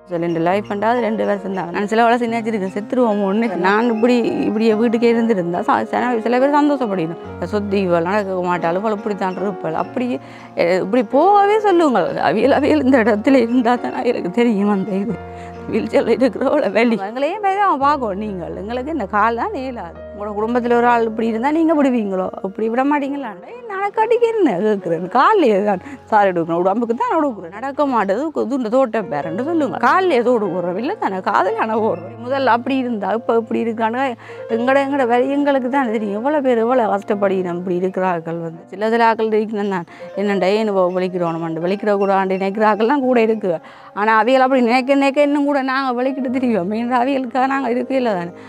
சில ரெண்டு லைஃப் பண்ணாது ரெண்டு வருஷம் தான் நான் சில வேலை சின்னாச்சிருக்கேன் செத்துருவோம் ஒன்று நான் இப்படி இப்படி வீட்டுக்கே இருந்திருந்தா ச- சில சில பேர் சந்தோஷப்படிக்கணும் சொத்து இவள் நடக்க மாட்டாள் இவள் இப்படி தான் இருப்பாள் அப்படி அஹ், இப்படி போகவே சொல்லுங்க அவியல் அவியல் இந்த இடத்துல இருந்தால் தான் எனக்கு தெரியும் அந்த இது வீழ்ச்சியில் இருக்கிறவள வெளி எங்களையே பேர் அவன் பார்க்கும் நீங்கள் எங்களுக்கு இந்த கால் தான் நேலாது உங்களோட குடும்பத்தில் ஒரு ஆள் இப்படி இருந்தால் நீங்கள் விடுவீங்களோ இப்படி விட மாட்டீங்களா நான் கடிக்கிறேன் கேட்குறேன் காலையே தான் சார் எடுக்கணும் உடம்புக்கு தான் கொடுக்குறேன் நடக்க மாட்டது துண்டு தோட்ட பேரன்னு சொல்லுங்க காலையே தோடு போடுறோம் இல்லை தானே காதலான போடுறோம் முதல்ல அப்படி இருந்தா இப்போ இப்படி இருக்கான்னு எங்கட எங்கட வேலை எங்களுக்கு தான் தெரியும் எவ்வளோ பேர் எவ்வளோ கஷ்டப்படி நம்ம இப்படி இருக்கிறார்கள் வந்து சில சில ஆக்கள் இருக்கணும் தான் என்னண்டா ஏன்னு வலிக்கிறோம் வலிக்கிற கூட ஆண்டு நினைக்கிறாக்கள்லாம் கூட இருக்கு ஆனால் அவியல் அப்படி நினைக்க நினைக்க இன்னும் கூட நாங்கள் வலிக்கிட்டு தெரியும் மெயின் அவியலுக்காக நாங்கள் இருக்கவே இல்லை தானே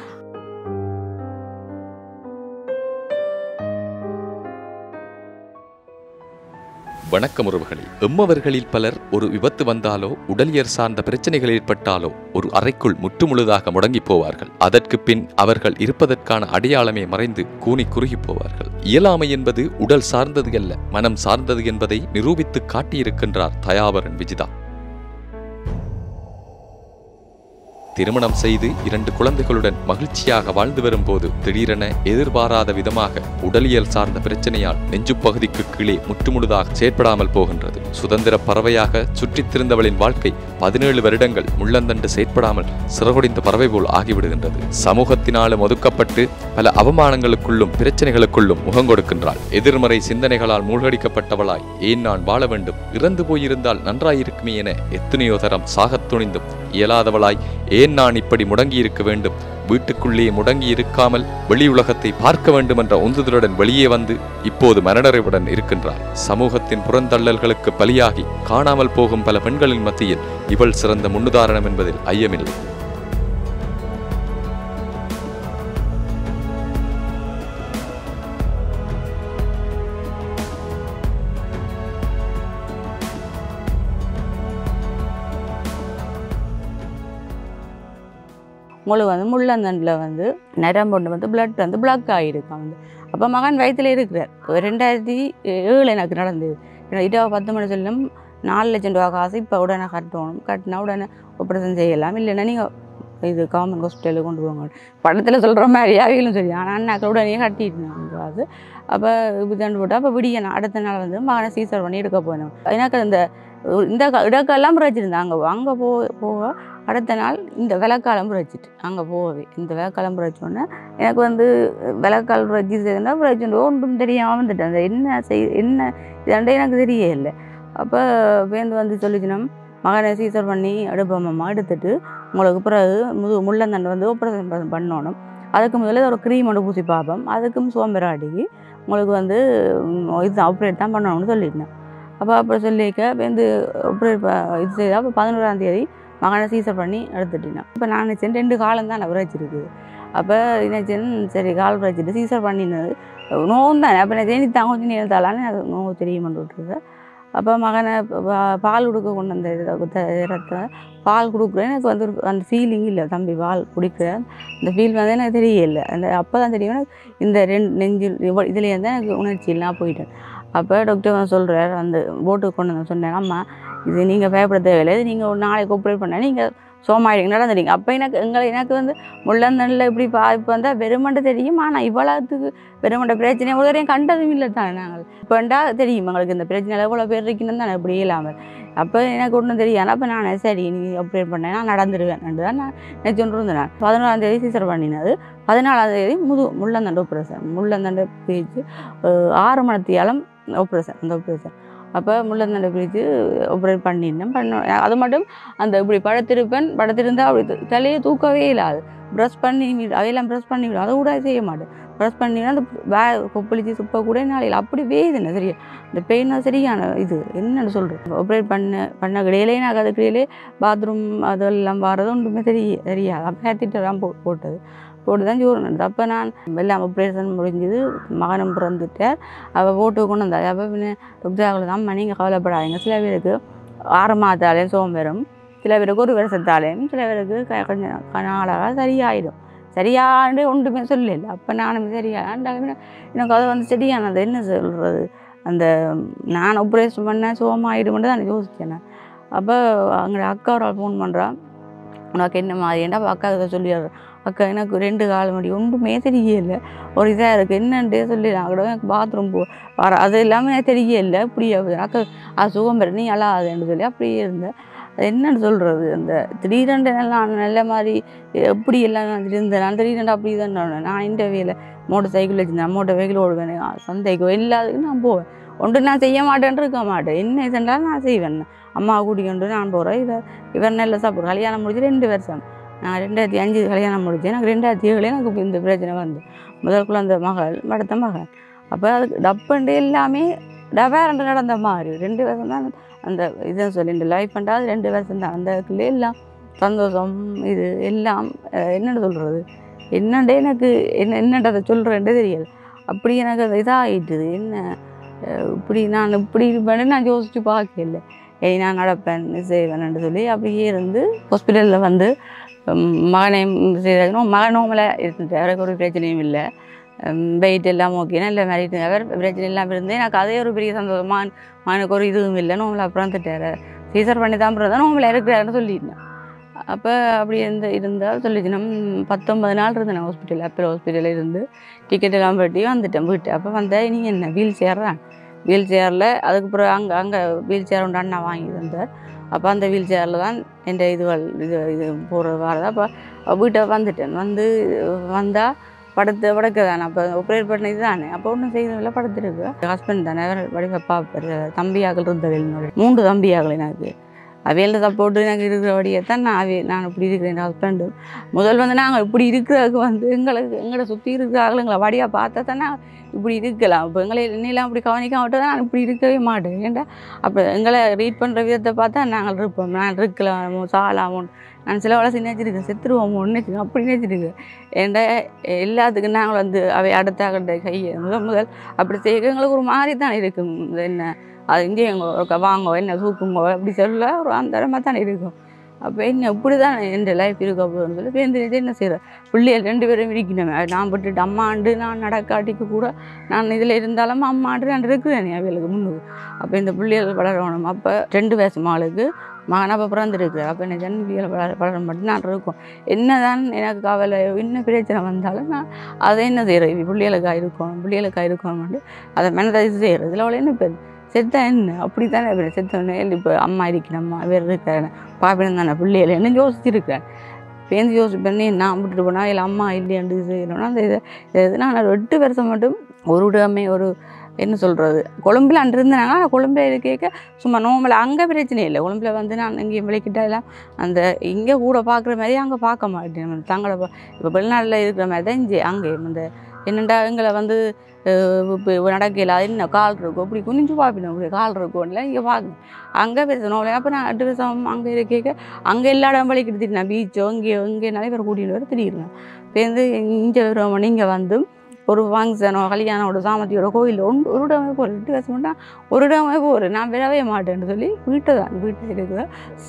வணக்கம் உறவுகளே எம்மவர்களில் பலர் ஒரு விபத்து வந்தாலோ உடலியல் சார்ந்த பிரச்சனைகள் ஏற்பட்டாலோ ஒரு அறைக்குள் முற்றுமுழுதாக முடங்கி போவார்கள் அதற்கு பின் அவர்கள் இருப்பதற்கான அடையாளமே மறைந்து கூனி குறுகி போவார்கள் இயலாமை என்பது உடல் சார்ந்தது அல்ல மனம் சார்ந்தது என்பதை நிரூபித்து காட்டியிருக்கின்றார் தயாவரன் விஜிதா திருமணம் செய்து இரண்டு குழந்தைகளுடன் மகிழ்ச்சியாக வாழ்ந்து வரும்போது திடீரென எதிர்பாராத விதமாக உடலியல் சார்ந்த பிரச்சனையால் நெஞ்சுப் பகுதிக்கு கீழே முற்றுமுழுதாக செயற்படாமல் போகின்றது சுதந்திர பறவையாக சுற்றித் திரிந்தவளின் வாழ்க்கை பதினேழு வருடங்கள் முள்ளந்தண்டு செயற்படாமல் சிறகுடிந்த பறவை போல் ஆகிவிடுகின்றது சமூகத்தினாலும் ஒதுக்கப்பட்டு பல அவமானங்களுக்குள்ளும் பிரச்சனைகளுக்குள்ளும் முகம் கொடுக்கின்றாள் எதிர்மறை சிந்தனைகளால் மூழ்கடிக்கப்பட்டவளாய் ஏன் நான் வாழ வேண்டும் இறந்து போயிருந்தால் நன்றாயிருக்குமே என எத்தனையோ தரம் சாகத் துணிந்தும் இயலாதவளாய் ஏன் நான் இப்படி முடங்கி இருக்க வேண்டும் வீட்டுக்குள்ளே முடங்கி இருக்காமல் வெளி உலகத்தை பார்க்க வேண்டும் என்ற உந்துதலுடன் வெளியே வந்து இப்போது மனநறைவுடன் இருக்கின்றார் சமூகத்தின் புறந்தள்ளல்களுக்கு பலியாகி காணாமல் போகும் பல பெண்களின் மத்தியில் இவள் சிறந்த முன்னுதாரணம் என்பதில் ஐயமில்லை உங்களுக்கு வந்து முள்ளந்தண்டில் வந்து நரம்பு வந்து பிளட் வந்து பிளாக் ஆகிருக்கான் வந்து அப்போ மகன் வயித்துல இருக்கிறார் ரெண்டாயிரத்தி ஏழு எனக்கு நடந்தது இரவு பத்து மணி சொல்லும் நாலு லட்சம் ரூபா காசு இப்போ உடனே கட்டணும் கட்டினா உடனே ஆப்ரேஷன் செய்யலாம் இல்லைன்னா நீங்கள் இது கவர்மெண்ட் ஹாஸ்பிட்டலுக்கு கொண்டு போங்க படத்தில் சொல்கிற மாதிரி அவையிலும் சரி ஆனால் அண்ணாக்கள் உடனே கட்டிட்டு காசு அப்போ இப்படி தண்டு போட்டு அப்போ விடிய அடுத்த நாள் வந்து மகனை சீசர் பண்ணி எடுக்க போனோம் எனக்கு அந்த இந்த க- இடக்கெல்லாம் பிரச்சிருந்தேன் அங்கே அங்கே போ போக அடுத்த நாள் இந்த விளக்காலம் புரைச்சிட்டு அங்கே போகவே இந்த விளக்காலம் புரைச்சோன்னே எனக்கு வந்து விளக்கால் புரைச்சி செய்தா புரைச்சுட்டு ஒன்றும் தெரியாமல் வந்துட்டேன் அந்த என்ன செய் என்ன இதாண்டே எனக்கு தெரியவே இல்லை அப்போ பேருந்து வந்து சொல்லிச்சுனா மகனை சீசர் பண்ணி எடுப்போம்மா எடுத்துட்டு உங்களுக்கு பிறகு முது முள்ளந்தண்டை வந்து ஆப்ரேஷன் பண்ணணும் அதுக்கு முதல்ல ஒரு க்ரீம் ஒன்று பூசி பார்ப்போம் அதுக்கும் சோம்பராடிக்கு உங்களுக்கு வந்து ம், இது ஆப்ரேட் தான் பண்ணணும்னு சொல்லியிருந்தேன் அப்போ அப்புறம் சொல்லியிருக்க வந்து ஆப்ரேட் இது செய்தால் அப்போ பதினோராம் தேதி மகனை சீசர் பண்ணி எடுத்துட்டேன் இப்போ நான் நினச்சேன் ரெண்டு காலம் தான் விரைச்சிருக்கு அப்போ நினச்சேன் சரி கால் விரைச்சிட்டு சீசர் பண்ணினது நோவும் தானே அப்போ நான் தேனி தான் கொஞ்சம் நேரத்தாலான்னு எனக்கு நோவு தெரியுமென்று விட்டுருக்கு அப்போ மகனை பா- பால் கொடுக்க கொண்டு வந்த இடத்துல பால் கொடுக்குறேன் எனக்கு வந்து ஒரு- அந்த ஃபீலிங் இல்லை தம்பி பால் குடிக்கிறேன் அந்த ஃபீல் வந்து எனக்கு தெரியல அந்த அப்போ தான் தெரியும் எனக்கு இந்த ரெண்டு நெஞ்சு இதுலேயே தான் எனக்கு உணர்ச்சி எல்லாம் போயிட்டேன் அப்போ டாக்டர் வந்து சொல்கிறார் அந்த போட்டுக்கு கொண்டு வந்து சொன்னேன் அம்மா இது நீங்கள் பயப்பட தேவையில்லை இது நீங்கள் ஒரு நாளைக்கு ஆப்ரேட் பண்ண நீங்கள் சோமாயிடுங்க நடந்துட்டீங்க அப்போ எனக்கு எங்களை எனக்கு வந்து முள்ளந்தண்டில் இப்படி பாதிப்பு வந்தால் வெறுமண்டை தெரியும் ஆனால் இவ்வளோத்துக்கு வெறுமண்ட பிரச்சனை ஒரு வரையும் கண்டதும் இல்லை தானே நாங்கள் இப்போண்டா தெரியும் எங்களுக்கு இந்த பிரச்சனை எவ்வளோ பேர் இருக்கணும் தானே இப்படி இல்லாமல் அப்போ எனக்கு ஒன்றும் தெரியாது அப்போ நான் சரி நீ ஆப்ரேட் பண்ணேன் நான் நடந்துடுவேன் தான் நான் நினச்சி கொண்டு இருந்தேன் நான் பதினோராம் தேதி சீசர் பண்ணினது பதினாலாம் தேதி முது முள்ளந்தண்டு ஆப்ரேஷன் முள்ளந்தண்டு பிரித்து ஆறு மணத்தியாலம் ஆப்ரேஷன் அந்த ஆப்ரேஷன் அப்போ முள்ளந்தண்டை பிரித்து ஆப்ரேட் பண்ணியிருந்தேன் பண்ண அது மட்டும் அந்த இப்படி படுத்திருப்பேன் படுத்திருந்தா அப்படி த- தலையை தூக்கவே இல்லாது ப்ரெஷ் பண்ணி விடு- அவையெல்லாம் ப்ரெஷ் பண்ணி விடும் அதை கூட செய்ய மாட்டேன் ப்ரெஷ் பண்ணினா அந்த வே கொப்பளிச்சு சுப்ப கூட நாளையில் அப்படி வேதுன்னு சரியா இந்த பெயின் சரியான இது என்னன்னு சொல்கிறேன் ஆப்ரேட் பண்ண பண்ண கிடையிலே எனக்கு அது கிடையிலே பாத்ரூம் அதெல்லாம் வர்றது ஒன்றுமே தெரிய தெரியாது அப்போ ஹேத்திட்டு தான் போ போட்டது போட்டு தான் சோறு நடந்தது அப்போ நான் எல்லாம் ஆப்ரேஷன் முடிஞ்சது மகனும் பிறந்துட்டார் அவள் போட்டு கொண்டு வந்தா அப்போ பின்ன டாக்டர் தான் நீங்கள் கவலைப்படாதீங்க சில பேருக்கு ஆறு மாதத்தாலேயும் சோம்பேறும் சில பேருக்கு ஒரு வருஷத்தாலேயும் சில பேருக்கு க- கொஞ்சம் நாளாக சரியாயிடும் சரியாண்டு ஒன்றுமே சொல்லல அப்போ நானும் சரியாண்டாலுமே எனக்கு அது வந்து சரியானது என்ன சொல்கிறது அந்த நான் ஆப்ரேஷன் பண்ண சோமாயிடுமென்று தான் யோசிச்சேன் நான். அப்போ அங்கே அக்கா ஒரு ஃபோன் பண்ணுறான் உனக்கு என்ன மாதிரிண்டா அப்போ அக்கா இதை சொல்லிடுறேன் அக்கா எனக்கு ரெண்டு கால் மணி ஒன்றுமே தெரியல ஒரு இதாக இருக்குது என்னன்றே சொல்லிடுறேன் கூட எனக்கு பாத்ரூம் போ வர அது எல்லாமே எனக்கு தெரியல இப்படி ஆகுது. அக்கா அது சுகம் பெற நீ அழாதுன்னு சொல்லி அப்படியே இருந்தேன் அது என்னன்னு சொல்கிறது அந்த திடீரெண்டு எல்லாம் நல்ல மாதிரி எப்படி எல்லாம் நான் இருந்தேன் நான் திடீரெண்டு அப்படி தான் நான் நான் இந்த வேலை மோட்டர் சைக்கிள் வச்சுருந்தேன் மோட்டர் வெஹிக்கிள் ஓடுவேன் சந்தைக்கோ எல்லாத்துக்கும் நான் போவேன் ஒன்று நான் செய்ய மாட்டேன்னு இருக்க மாட்டேன் என்ன செஞ்சாலும் நான் செய்வேன் அம்மா கூட்டிக்கொண்டு நான் போகிறேன் இவர் இவர் நல்ல சாப்பிட்றோம் கல்யாணம் முடிச்சு ரெண்டு வருஷம் நான் ரெண்டாயிரத்தி அஞ்சு கல்யாணம் முடிச்சேன் எனக்கு ரெண்டாயிரத்தி ஏழு எனக்கு இந்த பிரச்சனை வந்து முதல் குழந்தை மகள் அடுத்த மகன் அப்போ அதுக்கு டப்பண்டு எல்லாமே டபேரண்டு நடந்த மாதிரி ரெண்டு வருஷம் தான் அந்த இதை சொல்லி இந்த லைஃப் பண்ணாது ரெண்டு வருஷம் தான் அந்த இதுக்குள்ளே எல்லாம் சந்தோஷம் இது எல்லாம் அஹ், என்னன்னு சொல்கிறது என்னண்டே எனக்கு என்ன என்னன்றதை சொல்கிறேன்டே தெரியல அப்படி எனக்கு அது இதாகிட்டுது என்ன அஹ், இப்படி நான் இப்படி இருப்பேன்னு நான் யோசிச்சு பார்க்கல ஏய் நான் நடப்பேன் செய்வேன்னு சொல்லி அப்படியே இருந்து ஹாஸ்பிட்டலில் வந்து உம், மகனை செய்தாக்கணும் மகனோமில் இருந்துட்டு அவருக்கு ஒரு பிரச்சனையும் இல்லை வெயிட் எல்லாம் ஓகே நல்ல மாதிரி அவர் பிரச்சனை இல்லாமல் இருந்து எனக்கு அதே ஒரு பெரிய சந்தோஷம் மகன் மகனுக்கு ஒரு இதுவும் இல்லை நோம்பில் அப்புறம் திட்டார் சீசர் பண்ணி தான் பிறகு நோம்பில் இருக்கிறாருன்னு சொல்லியிருந்தேன் அப்போ அப்படி இருந்து இருந்தால் சொல்லிச்சு நம்ம பத்தொன்பது நாள் இருந்தேன் ஹாஸ்பிட்டல் அப்போ ஹாஸ்பிட்டலில் இருந்து டிக்கெட் எல்லாம் வெட்டி வந்துட்டேன் வீட்டு அப்போ வந்தேன் நீ என்ன வீல் சேர் தான் வீல் சேரில் அதுக்கு பிறகு அங்கே அங்கே வீல் சேர் ஒன்று அண்ணா வாங்கி தந்தார் அப்போ அந்த வீல் சேரில் தான் என் இதுகள் இது இது போகிறது வரது அப்போ வீட்டை வந்துட்டேன் வந்து வந்தால் படுத்து படுக்க தானே அப்போ ஆப்ரேட் பண்ணது தானே அப்போ ஒன்றும் செய்யறதில்ல படுத்துருக்கு ஹஸ்பண்ட் தானே அவர் வடிவ பாப்பர் தம்பியாக்கள் இருந்தவள் என்னோட மூன்று தம்பியாக்கள் எனக்கு அவையில் சப்போர்ட்டு எனக்கு இருக்கிறபடியே தான் நான் அவை நான் இப்படி இருக்கிறேன் ஹஸ்பண்டு முதல் வந்து நாங்கள் இப்படி இருக்கிறதுக்கு வந்து எங்களுக்கு எங்களை சுற்றி இருக்கிறார்கள் எங்களை வடியாக பார்த்தா தான் நாங்கள் இப்படி இருக்கலாம் இப்போ எங்களை என்னெல்லாம் அப்படி கவனிக்காம விட்டு தான் நான் இப்படி இருக்கவே மாட்டேன் ஏன்டா அப்போ எங்களை ரீட் பண்ணுற விதத்தை பார்த்தா நாங்கள் இருப்போம் நான் இருக்கலாமோ சாலாமோ நான் சில வேலை நினைச்சிருக்கேன் செத்துருவோமோ நினைச்சிருக்கேன் அப்படி நினைச்சிருக்கேன் ஏன்டா எல்லாத்துக்கும் நாங்கள் வந்து அவை அடுத்த கையை முதல் முதல் அப்படி செய்ய எங்களுக்கு ஒரு மாதிரி தான் இருக்கும் இது என்ன அது இங்கே எங்க வாங்கோ என்ன சூக்குங்கோ அப்படி சொல்ல ஒரு அந்த இடமா தானே இருக்கும் அப்போ என்ன இப்படி தான் என் லைஃப் இருக்க போகுதுன்னு சொல்லி பேருந்து என்ன செய்கிறேன் பிள்ளைகள் ரெண்டு பேரும் இருக்கணும் நான் விட்டுட்டு அம்மாண்டு நான் நடக்காட்டிக்கு கூட நான் இதில் இருந்தாலும் அம்மாண்டு நான் இருக்கிறேன் அவைகளுக்கு முன்னுக்கு அப்போ இந்த பிள்ளைகள் வளரணும் அப்போ ரெண்டு வயசு மாளுக்கு மகன் அப்போ பிறந்திருக்கு அப்போ என்ன ஜன்மிகளை வளர வளர மட்டும் நான் இருக்கும் என்னதான் எனக்கு கவலை என்ன பிரச்சனை வந்தாலும் நான் அதை என்ன செய்கிறேன் பிள்ளைகளுக்காக இருக்கணும் பிள்ளைகளுக்காக இருக்கணும்னு அதை மனதை செய்கிறது இதில் அவ்வளோ என்ன பேர் செத்தா என்ன அப்படி தானே பேர் செத்தோடனே இப்போ அம்மா இருக்கணும்மா வேறு இருக்கிறேன் பாப்பினம் தானே பிள்ளைகள் என்ன யோசிச்சிருக்கேன் பேருந்து யோசிப்பேன் நான் விட்டுட்டு போனால் இல்லை அம்மா இல்லையாண்டு செய்யணும்னா அந்த இதை இது நான் ஒரு எட்டு வருஷம் மட்டும் ஒரு இடமே ஒரு என்ன சொல்கிறது கொழும்பில் அன்று இருந்தாங்க ஆனால் கொழும்பில் இருக்க சும்மா நோம்பில் அங்கே பிரச்சனை இல்லை கொழும்பில் வந்து நான் இங்கேயும் விளக்கிட்டா எல்லாம் அந்த இங்கே கூட பார்க்குற மாதிரி அங்கே பார்க்க மாட்டேன் தங்களை இப்போ வெளிநாட்டில் இருக்கிற மாதிரி தான் இங்கே அங்கே இந்த என்னண்டா எங்களை வந்து இப்போ நடக்கல அது என்ன கால் இருக்கும் இப்படி குனிஞ்சு பார்ப்பினோம் இப்படி கால் இருக்கும்ல இங்கே பார்க்கணும் அங்கே பேசணும் அப்போ நான் எட்டு வருஷம் அங்கே இருக்க அங்கே எல்லா இடம் வலிக்கிட்டு திட்டினேன் பீச்சோ இங்கேயோ இங்கே நிறைய பேர் கூட்டிகிட்டு வர திடீர்னு பேருந்து இங்கே வருவோம் இங்கே வந்து ஒரு ஃபங்க்ஷனோ கல்யாணம் ஒரு சாமத்தியோட கோயில் ஒன்று ஒரு இடமே போகிறேன் எட்டு வருஷம் மட்டும் ஒரு இடமே போகிறேன் நான் விடவே மாட்டேன்னு சொல்லி வீட்டை தான் வீட்டில் இருக்கிற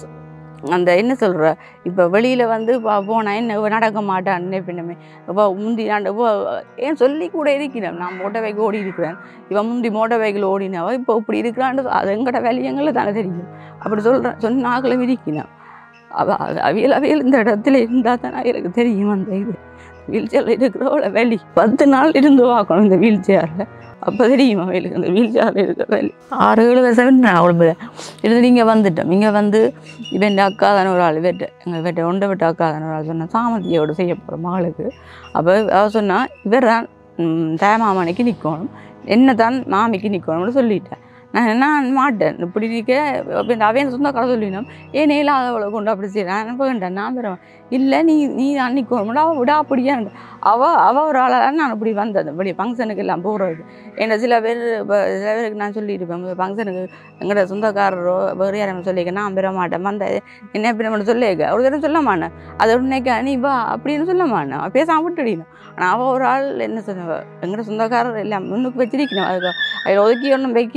அந்த என்ன சொல்கிற இப்போ வெளியில் வந்து போனால் என்ன இவ நடக்க மாட்டான் நினைப்பினமே இப்போ முந்தி நான் இப்போ ஏன் சொல்லி கூட இருக்கிறேன் நான் மோட்டர் பைக் ஓடி இருக்கிறேன் இவன் முந்தி மோட்டர் பைக்கில் ஓடினவ இப்போ இப்படி இருக்கிறான்னு அது எங்கட வேலையங்களை தானே தெரியும் அப்படி சொல்கிறேன் சொன்ன ஆக்களை விதிக்கினேன் அவ அவியல் அவியல் இந்த இடத்துல இருந்தால் தானே எனக்கு தெரியும் அந்த இது வீல் சேரில் இருக்கிறவள வெளி பத்து நாள் இருந்து பார்க்கணும் இந்த வீல் சேரில் அப்போ தெரியும் அவைகளுக்கு அந்த வீல் சேரில் இருக்கிற வேலி ஆறு ஏழு வருஷம் நான் அவ்வளோ இருந்து இங்கே வந்துட்டோம் இங்கே வந்து இவன் அக்கா தானே ஒரு ஆள் வெட்ட எங்கள் வெட்ட ஒன்றை விட்ட அக்கா தானே ஒரு ஆள் சொன்னேன் சாமந்தியோட செய்ய போகிற மகளுக்கு அப்போ அவ சொன்னா இவர் தான் தேமாமணிக்கு நிற்கணும் என்ன தான் மாமிக்கு நிற்கணும்னு சொல்லிட்டேன் நான் நான் மாட்டேன் இப்படி இருக்க அப்போ இந்த அவன் சொந்த கதை சொல்லினோம் ஏன் இல்லாதவளை கொண்டு அப்படி செய்கிறேன் நான் போயிட்டேன் நான் பெறுவேன் இல்லை நீ நீ அன்னைக்கு வரமுடியும் அவள் விடா அப்படியான் அவள் அவள் ஒரு ஆளாக நான் அப்படி வந்தது வெளியே ஃபங்க்ஷனுக்கு எல்லாம் போகிறது என்ன சில பேர் இப்போ சில பேருக்கு நான் சொல்லியிருப்பேன் ஃபங்க்ஷனுக்கு எங்களோட சொந்தக்காரரோ வேறு யாரும் சொல்லிக்க நான் பெற மாட்டேன் வந்த என்ன பின்ன சொல்லியிருக்க ஒரு தடவை சொல்ல மாட்டேன் அதை உன்னைக்க நீ வா அப்படின்னு சொல்ல மாட்டேன் பேசாம விட்டுடினோம் ஆனால் அவள் ஒரு ஆள் என்ன சொன்ன எங்களோட சொந்தக்காரர் எல்லாம் முன்னுக்கு வச்சிருக்கணும் அதுக்கு அதில் ஒதுக்கி ஒன்றும் வைக்கல இல்லை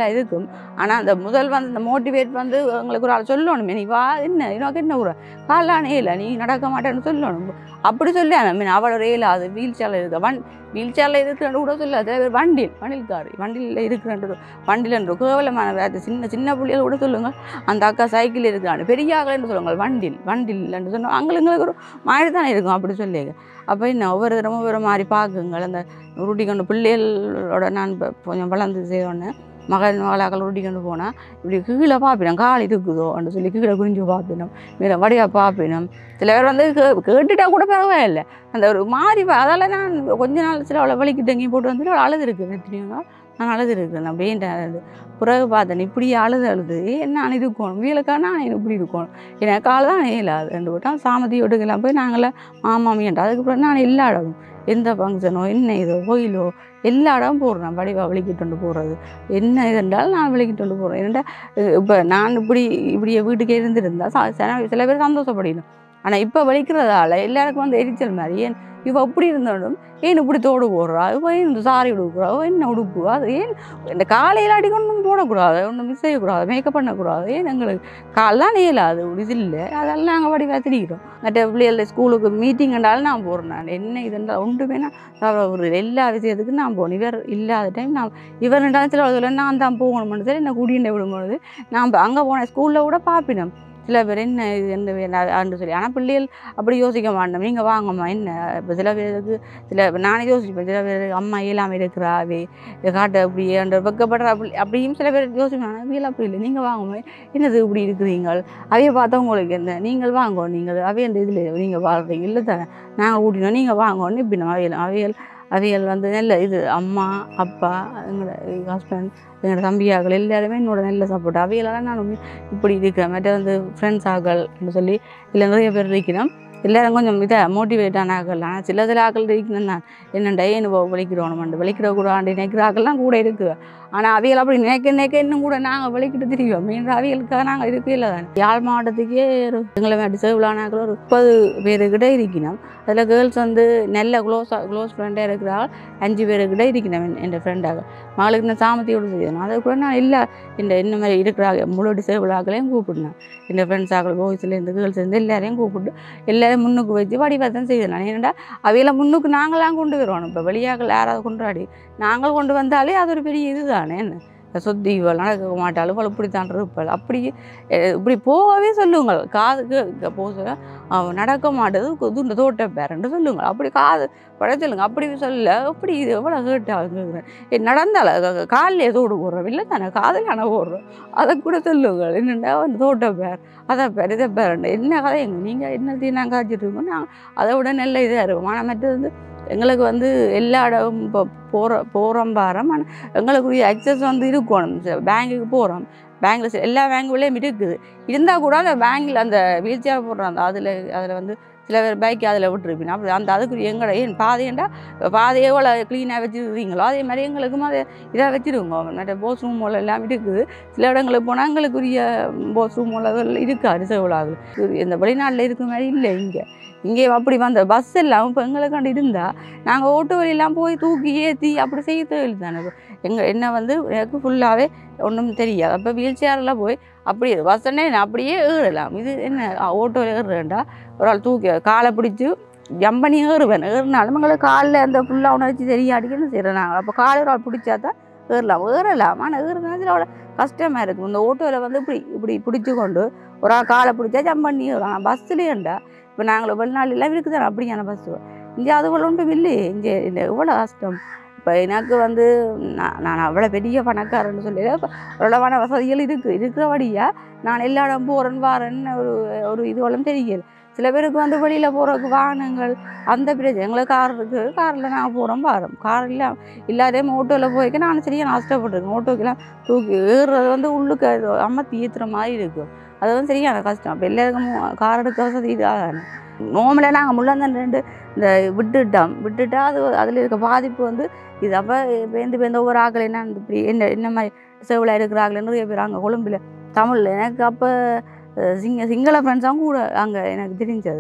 இருக்கும் ஆனால் அந்த முதல் வந்து இந்த மோட்டிவேட் வந்து எங்களுக்கு ஒரு ஆள் சொல்லணும் நீ வா என்ன எனக்கு என்ன ஒரு காலானே இல்லை நீ நடக்க மாட்டேன்னு சொல்லணும் அப்படி சொல்லி மீன் அவளோட இயலாது வீல் சேரில் இருக்க வன் வீல் சேரில் இருக்கிறன்னு கூட சொல்லாது அது வண்டில் வண்டில்காரு வண்டியில் இருக்கிறன்ற வண்டியில் என்ற கேவலமான வேறு சின்ன சின்ன பிள்ளைகள் கூட சொல்லுங்க அந்த அக்கா சைக்கிள் இருக்கிறான்னு பெரிய ஆகலன்னு சொல்லுவாங்க வண்டில் வண்டில் என்று சொன்னால் அங்களுக்கு ஒரு மாதிரி தானே இருக்கும் அப்படி சொல்லி அப்போ என்ன ஒவ்வொரு தரமும் ஒவ்வொரு மாதிரி பார்க்குங்கள் அந்த உருட்டி கொண்டு பிள்ளைகளோட நான் இப்ப கொஞ்சம் வளர்ந்து செய்தோடனே மகள் மகளாக்கள் உருட்டி கொண்டு போனால் இப்படி கீழே பார்ப்பினோம் கால் இருக்குதோ அப்படின்னு சொல்லி கீழே குனிஞ்சு பார்ப்பினோம் மேலே வடியாக பார்ப்பினோம் சில பேர் வந்து கே கேட்டுட்டா கூட பரவாயில்லை அந்த ஒரு மாறி பா- அதால நான் கொஞ்ச நாள் சில அவளை வலிக்கிட்டு எங்கேயும் போட்டு வந்துட்டு அவள் அழுது இருக்கு எத்தனையோ நாள் நான் அழுது இருக்கேன் அப்படின்ட்டு பிறகு பார்த்தேன் இப்படி அழுது அழுது ஏன் நான் இருக்கணும் வீலுக்கா நான் இப்படி இருக்கணும் எனக்கு கால் தான் இயலாது ரெண்டு விட்டோம் சாமதி ஒடுக்கலாம் போய் நாங்களாம் மாமாமியன்ட்டு அதுக்கப்புறம் நான் எல்லா இடமும் எந்த ஃபங்க்ஷனோ என்ன இதோ கோயிலோ எல்லா இடம் போடுறேன் வடிவா வலிக்கிட்டு வந்து போடுறது என்ன இது என்றாலும் நான் வலிக்கிட்டு வந்து போடுறேன் ஏன்டா இப்போ நான் இப்படி இப்படியே வீட்டுக்கே இருந்திருந்தா ச- சில சில பேர் சந்தோஷப்படணும் ஆனால் இப்போ வலிக்கிறதால எல்லாருக்கும் வந்து எரிச்சல் மாதிரி ஏன் இவ அப்படி இருந்தாலும் ஏன் இப்படி தோடு போடுறா இவ ஏன் இந்த சாரி உடுக்குறா இவ என்ன உடுப்பு அது ஏன் இந்த காலையில் அடிக்கொண்டும் போடக்கூடாது ஒன்றும் மிஸ் செய்யக்கூடாது மேக்கப் பண்ணக்கூடாது ஏன் எங்களுக்கு காலெலாம் நேலாது இது இல்லை அதெல்லாம் நாங்கள் வடி வத்திரிக்கிறோம் மற்ற பிள்ளைகள் ஸ்கூலுக்கு மீட்டிங் என்றாலும் நான் போகிறேன் நான் என்ன இதுன்றால் ஒன்றுமே நான் தவிர ஒரு எல்லா விஷயத்துக்கும் நான் போகணும் இவர் இல்லாத டைம் நான் இவர் ரெண்டாவது சில இடத்துல நான் தான் போகணும்னு சொல்லி என்ன கூட்டிகிட்டு விடும்பொழுது நான் அங்கே போனேன் ஸ்கூலில் கூட பார்ப்பினோம் சில பேர் என்ன இது என்ன வேண்டான்னு சொல்லி ஆனால் பிள்ளைகள் அப்படி யோசிக்க மாட்டோம் நீங்கள் வாங்கம்மா என்ன இப்போ சில பேருக்கு சில நானே யோசிப்பேன் சில பேர் அம்மா இயலாமல் இருக்கிறாவே காட்ட அப்படி அந்த வெக்கப்படுற அப்படி அப்படியும் சில பேர் யோசிப்பாங்க வீல் அப்படி இல்லை நீங்கள் வாங்கம்மா என்னது இப்படி இருக்கிறீங்க அவைய பார்த்தா உங்களுக்கு என்ன நீங்கள் வாங்க நீங்கள் அவைய அந்த இதில் நீங்கள் வாழ்றீங்க இல்லை தானே நாங்கள் கூட்டினோம் நீங்கள் வாங்கன்னு இப்படி நம்ம அவையல் அவையல் அவையல் வந்து நல்ல இது அம்மா அப்பா எங்களோட ஹஸ்பண்ட் எங்களோட தம்பியாக்கள் எல்லாருமே என்னோட நல்ல சப்போர்ட் அவையெல்லாம் நான் உண்மை இப்படி இருக்கிறேன் மற்ற வந்து ஃப்ரெண்ட்ஸ் ஆக்கள் சொல்லி இல்லை நிறைய பேர் இருக்கிறோம் எல்லாரும் கொஞ்சம் இதை மோட்டிவேட் ஆன ஆக்கள் ஆனால் சில சில ஆக்கள் இருக்கணும் தான் என்னண்டா ஏன் வலிக்கிறோம் வலிக்கிற கூட ஆண்டு நினைக்கிற ஆக்கள்லாம் கூட இருக்குது ஆனால் அவியல் அப்படி நினைக்க நினைக்க இன்னும் கூட நாங்கள் வலிக்கிட்டு திரிவோம் மீன் அவியலுக்காக நாங்கள் இருக்கவே இல்லை தானே யாழ் மாவட்டத்துக்கே ஒரு எங்களை வேண்டி சேவலானாக்கள் ஒரு முப்பது பேருக்கிட்ட இருக்கணும் அதில் கேர்ள்ஸ் வந்து நல்ல க்ளோஸ் க்ளோஸ் ஃப்ரெண்டாக இருக்கிறாள் அஞ்சு பேருக்கிட்ட இருக்கணும் என் என் ஃப்ரெண்டாக மகளுக்கு நான் சாமத்தியோடு செய்யணும் அதை கூட நான் இல்லை இந்த இந்த மாதிரி இருக்கிறாங்க முழு டிசேபிள் ஆக்களையும் கூப்பிடுனேன் என் ஃப்ரெண்ட்ஸ் ஆக்கள் பாய்ஸ்லேருந்து கேர்ள்ஸ்லேருந்து எல்லாரையும் கூப்பிட்டு எல்லாரையும் முன்னுக்கு வச்சு வடிவத்தான் செய்தேன் நான் ஏன்னா அவையில முன்னுக்கு நாங்களாம் கொண்டு வருவோம் இப்போ வெளியாக்கள் யாராவது கொண்டாடி நாங்கள் கொண்டு வந்தாலே அது ஒரு பெரிய இதுதானே என்ன சொத்தி இவள் நடக்க மாட்டாள் இவள் இப்படித்தான் இருப்பாள் அப்படி அஹ் இப்படி போகவே சொல்லுங்கள் காதுக்கு போக சொல்ல அவன் நடக்க மாட்டது துண்டு தோட்ட பேரன்ட்டு சொல்லுங்கள் அப்படி காது பட சொல்லுங்க அப்படி சொல்ல அப்படி இது எவ்வளோ கேட்டாங்க நடந்தால காலில் தோடு போடுறோம் இல்லை தானே காதலான போடுறோம் அதை கூட சொல்லுங்கள் என்னென்னா வந்து தோட்ட பேர் அதை பேர் இதை பேர் என்ன கதை எங்க நீங்கள் என்னத்தையும் நாங்கள் காய்ச்சிட்டு இருக்கோம் நாங்கள் அதை விட நல்ல இதாக இருக்கும் ஆனால் மற்றது வந்து எங்களுக்கு வந்து எல்லா இடமும் இப்போ போகிற போகிறோம் பாரம் ஆனால் எங்களுக்குரிய அக்சஸ் வந்து இருக்கணும் பேங்குக்கு போகிறோம் பேங்கில் எல்லா பேங்குலேயும் இருக்குது இருந்தால் கூட அந்த பேங்கில் அந்த வீல் சேர் போடுறாங்க அதில் அதில் வந்து சில பேர் பைக் அதில் விட்டுருப்பீங்க அப்படி அந்த அதுக்குரிய எங்கட ஏன் பாதையண்டா பாதையை எவ்வளோ க்ளீனாக வச்சுருக்கீங்களோ அதே மாதிரி எங்களுக்கும் அதை இதாக வச்சுருங்க மற்ற போஸ் ரூம் எல்லாம் இருக்குது சில இடங்களுக்கு போனால் எங்களுக்குரிய போஸ் ரூம் இருக்காது ரிசர்வ்லாக இந்த வெளிநாட்டில் இருக்கிற மாதிரி இல்லை இங்கே இங்கே அப்படி வந்த பஸ் எல்லாம் இப்போ எங்களுக்காண்டி இருந்தால் நாங்கள் ஓட்டு வழியெல்லாம் போய் தூக்கி ஏற்றி அப்படி செய்ய தேவையில்லை தானே எங்கள் என்ன வந்து எனக்கு ஃபுல்லாகவே ஒன்றும் தெரியாது அப்போ வீல் சேரில் போய் அப்படியே பஸ்ஸனே அப்படியே ஏறலாம் இது என்ன ஓட்டோவில் ஏறுறேன்டா ஒரு ஆள் தூக்கி காலை பிடிச்சி ஜம்ப் பண்ணி ஏறுவேன் ஏறினாலும் எங்களுக்கு காலில் அந்த ஃபுல்லாக உணர்ச்சி தெரியாடிக்கன்னு செய்கிறேன் நாங்கள் அப்போ காலை ஒரு ஆள் பிடிச்சா தான் ஏறலாம் ஏறலாம் ஆனால் ஏறுனதுல அவ்வளோ கஷ்டமாக இருக்கும் இந்த ஓட்டோவில் வந்து இப்படி இப்படி பிடிச்சி கொண்டு ஒரு ஆள் காலை பிடிச்சா ஜம்ப் பண்ணி ஏறலாம் பஸ்ஸுலேயேண்டா இப்போ நாங்கள் வெளிநாடுலாம் இருக்குது அப்படியான பஸ்ஸு இங்கே அது போல ஒன்றும் இல்லையே இங்கே இந்த எவ்வளோ கஷ்டம் இப்போ எனக்கு வந்து நான் நான் அவ்வளோ பெரிய பணக்காரன்னு சொல்லி ஓரளவான வசதிகள் இருக்குது இருக்கிறபடியா நான் எல்லா இடம் போகிறேன் வாரேன்னு ஒரு ஒரு இதுவெல்லாம் தெரியல சில பேருக்கு வந்து வெளியில் போகிறதுக்கு வாகனங்கள் அந்த பிரச்சனை எங்களுக்கு கார் இருக்குது காரில் நாங்கள் போகிறோம் வாரோம் கார் இல்லை இல்லாதே ஓட்டோவில் போய்க்க நான் சரியாக நஷ்டப்பட்டிருக்கேன் ஓட்டோக்கெல்லாம் தூக்கி ஏறுறது வந்து உள்ளுக்கு அது அமர்த்தி ஏற்றுற மாதிரி இருக்கும் அது வந்து சரியான கஷ்டம் இப்போ எல்லாருக்கும் கார் எடுக்க வசதி இதாக நோமலாக நாங்கள் முள்ளந்தன் ரெண்டு இந்த விட்டுட்டோம் விட்டுட்டா அது அதில் இருக்க பாதிப்பு வந்து இது அப்போ பேந்து பேந்து ஒவ்வொரு ஆக்கள் என்ன இப்படி என்ன என்ன மாதிரி சேவலாக இருக்கிறாங்களே நிறைய பேர் அங்கே கொழும்பில் தமிழில் எனக்கு அப்போ சிங்க சிங்கள ஃப்ரெண்ட்ஸாகவும் கூட அங்கே எனக்கு தெரிஞ்சது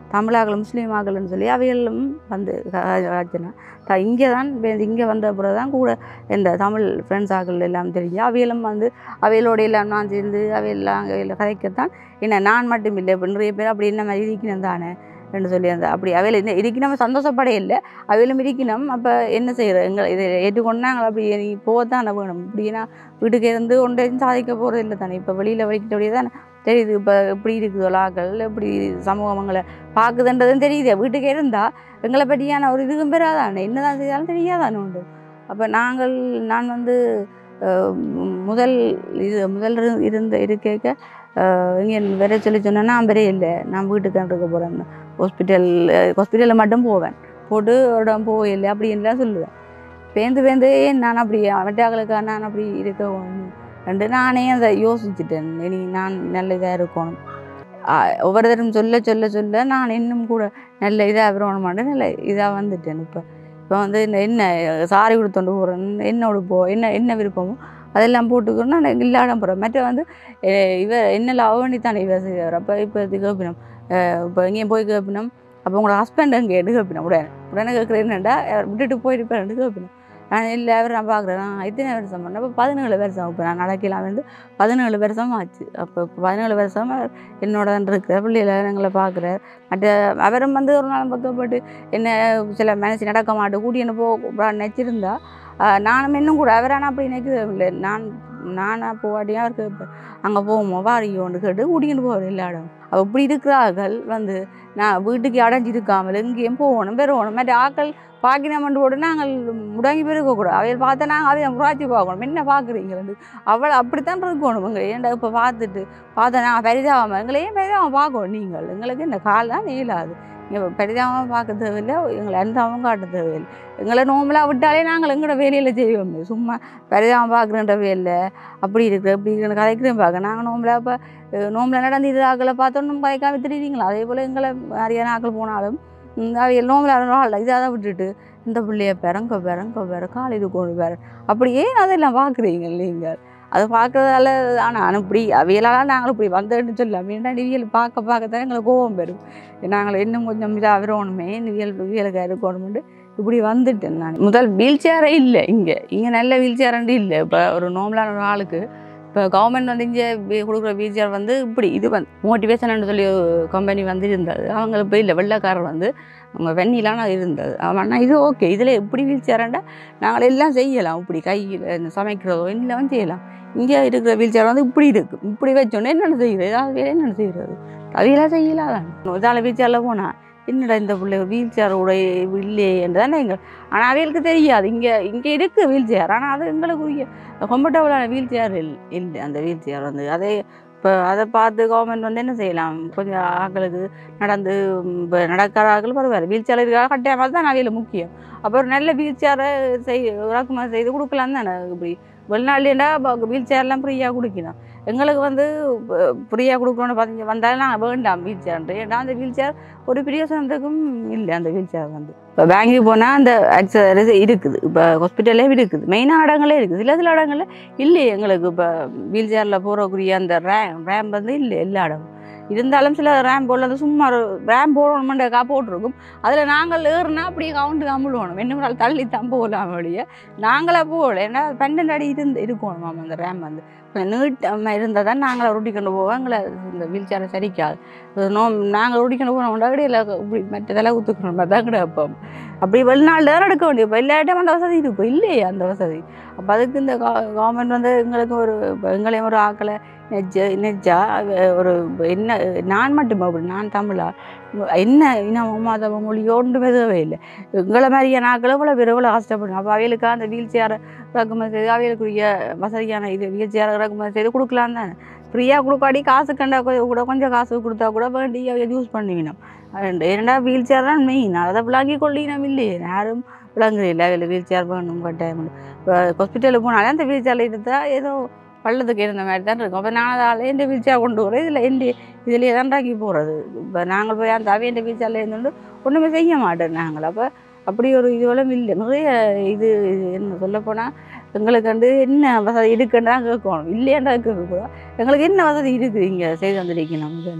தமிழாக்கள் முஸ்லீமாக்கள்னு சொல்லி அவைகளும் வந்து ஆச்சுன்னா இங்கே தான் இங்கே வந்த பிறகு தான் கூட இந்த தமிழ் ஃப்ரெண்ட்ஸ் ஆக்கள் எல்லாம் தெரிஞ்சு அவைகளும் வந்து அவைகளோட எல்லாம் நான் சேர்ந்து அவையெல்லாம் அவையில் கதைக்கத்தான் என்ன நான் மட்டும் இல்லை இப்போ நிறைய பேர் அப்படி என்ன மாதிரி இருக்கணும் தானே என்று சொல்லி அந்த அப்படி அவையில் என்ன இருக்கணும் சந்தோஷப்பட இல்லை அவையிலும் இருக்கணும் அப்போ என்ன செய்கிற எங்களை இதை ஏற்றுக்கொண்டாங்க அப்படி நீ போகத்தானே வேணும் இப்படின்னா வீட்டுக்கு இருந்து ஒன்றை சாதிக்க போகிறது இல்லை தானே இப்போ வெளியில் வைக்கிட்டபடியே தானே தெரியுது இப்போ எப்படி இருக்குது ஆக்கள் எப்படி சமூகங்களை பார்க்குதுன்றதும் தெரியுது வீட்டுக்கே இருந்தால் எங்களை பற்றியான ஒரு இதுவும் பெறாதானே என்ன தான் செய்தாலும் தெரியாதானே உண்டு அப்போ நாங்கள் நான் வந்து அஹ், முதல் இது முதல் இரு- இருந்த இருக்க இங்கே வர சொல்லி சொன்னேன்னா நான் வரே இல்லை நான் வீட்டுக்கு இருக்க போகிறேன் ஹாஸ்பிட்டல் ஹாஸ்பிட்டலில் மட்டும் போவேன் போட்டு இடம் போகலை அப்படின்லாம் சொல்லுவேன் பேந்து பேந்து ஏன் நான் அப்படி அவட்டாக்களுக்காக நான் அப்படி இருக்க ஒன்று ரெண்டு நானே அதை யோசிச்சுட்டேன் இனி நான் நல்ல இதாக இருக்கணும் ஆ, ஒவ்வொரு தரம் சொல்ல சொல்ல சொல்ல நான் இன்னும் கூட நல்ல இதாக வரணுமாட்டு நல்ல இதாக வந்துட்டேன் இப்போ இப்போ வந்து இந்த என்ன சாரி கொடுத்தோண்டு போகிறேன் என்னோட போ என்ன என்ன விருப்பமோ அதெல்லாம் போட்டுக்கணும் நான் இல்லாட போகிறேன் மற்ற வந்து அஹ், இவ என்ன அவனி தானே இவ செய்வார் அப்போ இப்போ இது கேட்பினோம் இப்போ எங்கேயும் போய் கேட்பினோம் அப்போ உங்களோட ஹஸ்பண்ட் அங்கே எடு கேட்பினோம் உடனே உடனே கேட்குறேன் என்னடா விட்டுட்டு போயிருப்பேன் கேட்பினோம் நான் இல்லை அவர் நான் பார்க்குறேன் நான் இத்தனை வருஷம் பண்ணேன் அப்போ பதினேழு வருஷம் இப்போ நான் நடக்கலாம் வந்து பதினேழு வருஷம் ஆச்சு அப்போ இப்போ பதினேழு வருஷம் அவர் என்னோட தான் இருக்கிற பிள்ளைகளை எங்களை பார்க்குறார் மற்ற அவரும் வந்து ஒரு நாள் பக்கப்பட்டு என்ன சில மனசு நடக்க மாட்டேன் கூட்டின்னு போ நினச்சிருந்தா நானும் இன்னும் கூட அவர் ஆனால் அப்படி நினைக்கிறது இல்லை நான் நானாக போவாட்டியாக அவருக்கு அங்கே போவோமோ வாரியோன்னு கேட்டு கூட்டிகிட்டு போவார் எல்லா இடம் அவள் இப்படி இருக்கிறார்கள் வந்து நான் வீட்டுக்கு அடைஞ்சு இருக்காமல் எங்கேயும் போகணும் பெறணும் மற்ற ஆக்கள் பாக்கினமண்டு போட்டு நாங்கள் முடங்கி போயிருக்கக்கூடாது அவையில் பார்த்தா நாங்கள் அவையை முறாச்சி பார்க்கணும் என்ன பார்க்குறீங்களு அவள் அப்படித்தான் இருக்கணும் எங்களை ஏன்டா இப்போ பார்த்துட்டு பார்த்தா நான் பெரிதாகாமல் எங்களை ஏன் பெரிதாகாம பார்க்கணும் நீங்கள் எங்களுக்கு இந்த கால் தான் நீளாது நீங்கள் பெரிதாகாம பார்க்க தேவையில்லை எங்களை அந்தாவும் காட்ட தேவையில்லை எங்களை நோம்பலாக விட்டாலே நாங்கள் எங்களோட வேலையில் செய்வோம் சும்மா பெரிதாகாம பார்க்குறன்ற வேலை அப்படி இருக்கு அப்படி இருக்கு கதைக்கிறேன் பார்க்க நாங்கள் நோம்பலாக இப்போ நோம்பில் நடந்து இது ஆக்களை பார்த்தோன்னு கதைக்காம தெரியுங்களா அதே போல் எங்களை நிறைய ஆக்கள் போனாலும் அவையில் நோம்பில் ஆள் இதாக தான் விட்டுட்டு இந்த பிள்ளைய பிறங்க பிறங்க பிற கால் இது கொண்டு பிற அப்படியே அதெல்லாம் பார்க்குறீங்க நீங்கள் அது பார்க்கறதால ஆனால் இப்படி அவையெல்லாம் நாங்கள் இப்படி வந்தேன்னு சொல்லலாம் ஏன்னா நிவியல் பார்க்க பார்க்க தான் எங்களுக்கு கோபம் பெறும் நாங்கள் இன்னும் கொஞ்சம் இதாக வரணுமே நிவியல் நிவியலுக்கு இருக்கணும்னு இப்படி வந்துட்டேன் நான் முதல் வீல் சேரே இல்லை இங்கே இங்கே நல்ல வீல் சேரண்டு இல்லை இப்போ ஒரு நோம்பலான ஒரு ஆளுக்கு இப்போ கவர்மெண்ட் வந்து இங்கே கொடுக்குற வீல் சேர் வந்து இப்படி இது வந்து மோட்டிவேஷன் சொல்லி ஒரு கம்பெனி வந்து இருந்தது அவங்க இப்போ இல்லை வெள்ளைக்காரர் வந்து அவங்க வெண்ணிலாம் இருந்தது அவனா இது ஓகே இதில் எப்படி வீல் சேரண்டா நாங்கள் எல்லாம் செய்யலாம் இப்படி கையில் இந்த சமைக்கிறதோ எல்லாம் செய்யலாம் இங்கே இருக்கிற வீல் சேர் வந்து இப்படி இருக்குது இப்படி வச்சோன்னே என்னென்ன செய்கிறது ஏதாவது வேலை என்னென்ன செய்கிறது அவையெல்லாம் செய்யலாம் இதால் வீல் சேரில் போனால் என்னடா இந்த பிள்ளை வீல் சேர் உடைய இல்லையே என்று தானே எங்கள் ஆனால் அவைகளுக்கு தெரியாது இங்கே இங்கே இருக்குது வீல் சேர் ஆனால் அது எங்களுக்குரிய கம்ஃபர்டபுளான வீல் சேர் இல்லை அந்த வீல் சேர் வந்து அதே இப்போ அதை பார்த்து கவர்மெண்ட் வந்து என்ன செய்யலாம் கொஞ்சம் ஆக்களுக்கு நடந்து இப்போ நடக்கிற ஆக்கள் பரவாயில்ல வீல் சேர் இருக்கா கட்டாயமாக தான் அவையில் முக்கியம் அப்புறம் நல்ல வீல் சேரை செய் இறக்குமதி செய்து கொடுக்கலாம் தானே இப்படி வெளிநாடுலேண்டா வீல் சேர்லாம் ஃப்ரீயாக கொடுக்கணும் எங்களுக்கு வந்து ஃப்ரீயாக கொடுக்கணும்னு பார்த்தீங்க வந்தாலும் நாங்கள் வேண்டாம் வீல் சேர்ன்ட்டு ஏன்னா அந்த வீல் சேர் ஒரு பிரியோசனத்துக்கும் இல்லை அந்த வீல் சேர் வந்து இப்போ பேங்குக்கு போனால் அந்த அக்சஸ் இருக்குது இப்போ ஹாஸ்பிட்டலே இருக்குது மெயினான இடங்களே இருக்குது சில சில இடங்களில் இல்லை எங்களுக்கு இப்போ வீல் சேரில் போகிறக்குரிய அந்த ரேம் ரேம் வந்து இல்லை எல்லா இடமும் இருந்தாலும் சில ரேம் போடல வந்து சும்மா ஒரு ரேம் போடணுமெண்டக்கா போட்டிருக்கும் அதில் நாங்கள் ஏறுனா அப்படியே கவுண்டு கம்பிடுவோம் என்ன நாள் தள்ளி தான் போகலாம் வழியே நாங்களே போகல ஏன்னா பன்னெண்டு அடி இருந்து இருக்கணும் மாமா அந்த ரேம் வந்து இப்போ நீட்டமாக இருந்தால் தான் நாங்களை ரொட்டிக்கொண்டு போவோம் எங்களை இந்த வீல் சேரை சரிக்காது இது நோ நாங்கள் ரொட்டிக்கொண்டு போனோம் இடையில இப்படி மற்றதெல்லாம் ஊற்றுக்கணும் தான் கிடப்போம் அப்படி வெளிநாள் தான் எடுக்க வேண்டிய இப்போ எல்லா இடம் அந்த வசதி இருக்கும் இல்லையே அந்த வசதி அப்போ அதுக்கு இந்த கவர்மெண்ட் வந்து எங்களுக்கு ஒரு இப்போ எங்களையும் ஒரு ஆக்களை நெஜ நெஜா ஒரு என்ன நான் மட்டும் அப்படி நான் தமிழா என்ன இனம் மத மொழி ஒன்றுமே தேவை இல்லை எங்களை மாதிரியான ஆக்களை இவ்வளோ பேர் இவ்வளோ கஷ்டப்படணும் அப்போ அவைகளுக்கு அந்த வீல் சேரை இறக்குமதி செய்து அவைகளுக்குரிய வசதியான இது வீல் சேரை இறக்குமதி செய்து கொடுக்கலாம் தானே ஃப்ரீயாக கொடுக்காடி காசு கண்டா கொ- கூட கொஞ்சம் காசு கொடுத்தா கூட வேண்டி அவைய யூஸ் பண்ணுவினோம் ஏன்னா வீல் சேர் தான் மெயின் அதை விளங்கி கொள்ளினோம் இல்லையே யாரும் விளங்குறதில்லை அவையில் வீல் சேர் வேணும் கட்டாயம் இப்போ ஹாஸ்பிட்டலுக்கு போனாலே அந்த வீல் சேரில் இருந்தால் ஏதோ பள்ளத்துக்கு இருந்த மாதிரி தான் இருக்கும் அப்போ நான் அதால் எந்த வீல் சேர் கொண்டு வரேன் இதில் எந்த இதிலே தாண்டாக்கி போகிறது இப்போ நாங்கள் போய் அந்த அவையண்ட வீல் சேரில் இருந்துட்டு ஒன்றுமே செய்ய மாட்டோம் நாங்கள் அப்போ அப்படி ஒரு இதுவெல்லாம் இல்லை நிறைய இது என்ன சொல்லப்போனால் எங்களுக்கு வந்து என்ன வசதி இருக்குன்னு தான் கேட்கணும் இல்லையாண்டா கேட்கக்கூடாது எங்களுக்கு என்ன வசதி இருக்குது இங்கே செய்து வந்திருக்கணும்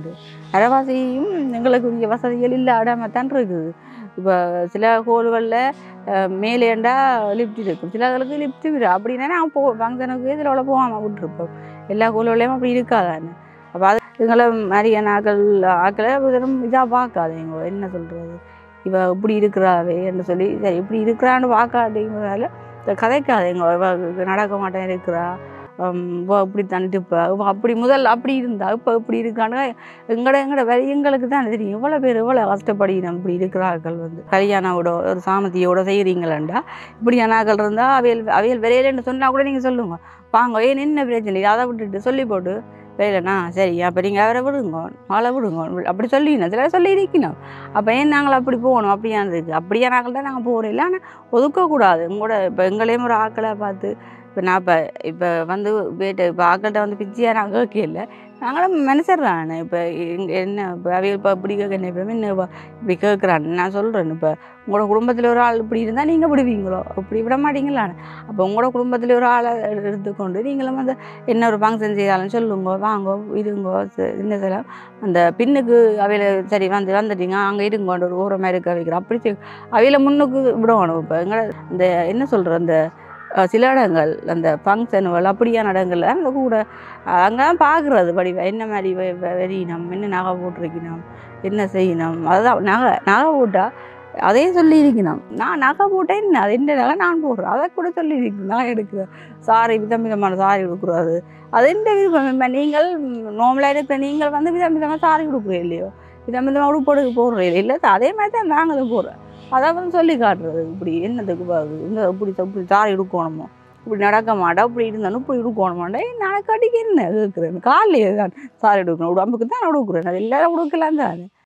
அரைவாசியும் எங்களுக்கு இங்கே வசதிகள் இல்லாடாம தான் இருக்குது இப்போ சில கோள்களில் மேலேண்டா லிஃப்ட் இருக்கும் சிலர்களுக்கு லிஃப்ட் விடும் அப்படின்னா நான் போ ஃபங்க்ஷனுக்கு இதில் உள்ள போகாமல் விட்டுருப்போம் எல்லா கோள்களையும் அப்படி இருக்காதானே அப்போ அது எங்களை மாதிரியான ஆக்கள் ஆக்களை வெறும் இதாக பார்க்காதீங்க என்ன சொல்கிறது இவ இப்படி இருக்கிறாவே என்று சொல்லி சரி இப்படி இருக்கிறான்னு பார்க்காதீங்கிறதால இந்த கதைக்காதீங்க இவ நடக்க மாட்டேன் இருக்கிறா ஹம், இவ இப்படி தண்டிப்பா இவ அப்படி முதல் அப்படி இருந்தா இப்போ இப்படி இருக்கான்னு எங்கட எங்கட வேலை எங்களுக்கு தான் தெரியும் இவ்வளோ பேர் இவ்வளோ கஷ்டப்படினோம் இப்படி இருக்கிறார்கள் வந்து கல்யாணோட ஒரு சாமத்தியோட செய்கிறீங்களேண்டா இப்படியான ஆக்கள் இருந்தால் அவையல் அவையல் விரையிலன்னு சொன்னால் கூட நீங்கள் சொல்லுங்க வாங்க ஏன் என்ன பிரச்சனை இல்லை அதை விட்டுட்டு சொல்லி போட்டு வேலைண்ணா சரி அப்போ நீங்கள் அவரை விடுங்க அவளை விடுங்க அப்படி சொல்லிடணும் சில சொல்லி இருக்கணும் அப்போ ஏன் நாங்கள் அப்படி போகணும் அப்படியானதுக்கு அப்படியே நாங்கள் தான் நாங்கள் போகிறோம் இல்லை ஆனால் ஒதுக்கக்கூடாது உங்களோட இப்போ எங்களையும் ஒரு ஆக்களை பார்த்து இப்போ நான் இப்போ இப்போ வந்து வீட்டு இப்போ ஆக்கள்கிட்ட வந்து பிச்சியாக நான் கேட்கல நாங்களும் மனுஷர்றானே இப்போ இங்க என்ன இப்போ அவைய இப்போ இப்படி கேட்க என்ன இப்போ என்ன இப்ப இப்படி கேட்குறான்னு நான் சொல்கிறேன் இப்போ உங்களோட குடும்பத்தில் ஒரு ஆள் இப்படி இருந்தால் நீங்கள் விடுவீங்களோ அப்படி விட மாட்டீங்களான்னு அப்போ உங்களோட குடும்பத்தில் ஒரு ஆளை எடு- எடுத்துக்கொண்டு நீங்களும் வந்து என்ன ஒரு ஃபங்க்ஷன் செய்தாலும் சொல்லுங்க வாங்கோ இருங்கோ ச- என்ன செய்யலாம் அந்த பின்னுக்கு அவையில சரி வந்து வந்துட்டீங்க அங்கே இருங்கோண்டு ஒரு ஓரமாக இருக்க வைக்கிறோம் அப்படி செய்- அவையில முன்னுக்கு விடணும் இப்போ எங்களை இந்த என்ன சொல்கிற அந்த அஹ், சில இடங்கள் அந்த ஃபங்க்ஷனுகள் அப்படியான இடங்கள்ல அந்த கூட அங்கே தான் பார்க்குறது படி என்ன மாதிரி வெ- வெ- வெறியினம் என்ன நகை போட்டிருக்கணும் என்ன செய்யணும் அதுதான் நகை நகை போட்டால் அதையும் சொல்லியிருக்கணும் நான் நகை போட்டேன் என்ன அது என்ன நகை நான் போடுறேன் அதை கூட சொல்லியிருக்கணும் நான் எடுக்கிறேன் சாரி விதம் விதமான சாரி கொடுக்குறது அது எந்த விருப்பம் இப்போ நீங்கள் நார்மலாக இருக்கிற நீங்கள் வந்து விதம் விதமாக சாரி கொடுக்குறீங்க இல்லையோ விதம் விதமாக உடுப்போடு போடுறீங்க இல்லை அதே மாதிரி தான் நாங்களும் போடுறோம் அதை வந்து சொல்லி காட்டுறது இப்படி என்னதுக்கு பாரு இந்த இப்படி இப்படி சாரி எடுக்கணுமோ இப்படி நடக்க மாட்டா இப்படி இருந்தாலும் இப்படி எடுக்கணுமாண்டா நான் கட்டிக்கு என்ன கேட்குறேன் காலையிலே தான் சாரி எடுக்கணும் உடம்புக்கு தான் நான் கொடுக்குறேன் அது எல்லாரும் கொடுக்கலாம் தானே